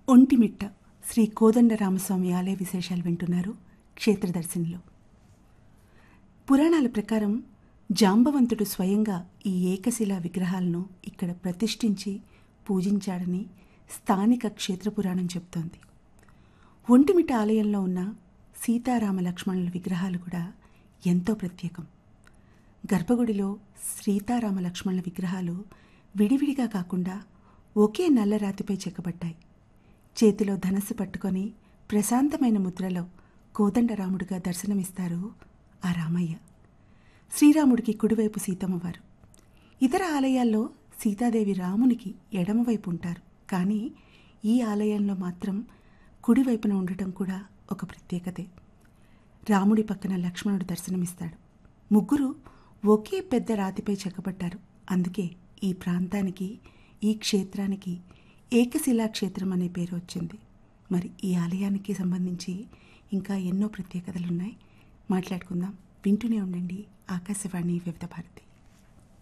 ఒంటిమిట్ట శ్రీ కోదండరామస్వామి ఆలయ విశేషాలు వింటున్నారు క్షేత్రదర్శినిలో పురాణాల ప్రకారం జాంబవంతుడు స్వయంగా ఈ ఏకశిలా విగ్రహాలను ఇక్కడ ప్రతిష్ఠించి పూజించాడని స్థానిక క్షేత్ర పురాణం చెబుతోంది ఒంటిమిట్ట ఆలయంలో ఉన్న సీతారామ లక్ష్మణుల విగ్రహాలు కూడా ఎంతో ప్రత్యేకం గర్భగుడిలో సీతారామ లక్ష్మణుల విగ్రహాలు విడివిడిగా కాకుండా ఒకే నల్ల రాతిపై చెక్కబడ్డాయి చేతిలో ధనస్సు పట్టుకొని ప్రశాంతమైన ముద్రలో కోదండరాముడిగా దర్శనమిస్తారు ఆ రామయ్య శ్రీరాముడికి కుడివైపు సీతమ్మవారు ఇతర ఆలయాల్లో సీతాదేవి రామునికి ఎడమవైపు ఉంటారు కానీ ఈ ఆలయంలో మాత్రం కుడివైపున ఉండటం కూడా ఒక ప్రత్యేకతే రాముడి పక్కన లక్ష్మణుడు దర్శనమిస్తాడు ముగ్గురు ఒకే పెద్ద రాతిపై చెక్కబడ్డారు అందుకే ఈ ప్రాంతానికి ఈ క్షేత్రానికి ఏకశిలా క్షేత్రం అనే పేరు వచ్చింది మరి ఈ ఆలయానికి సంబంధించి ఇంకా ఎన్నో ప్రత్యేకతలు ఉన్నాయి మాట్లాడుకుందాం వింటూనే ఉండండి ఆకాశవాణి వివిధ భారతి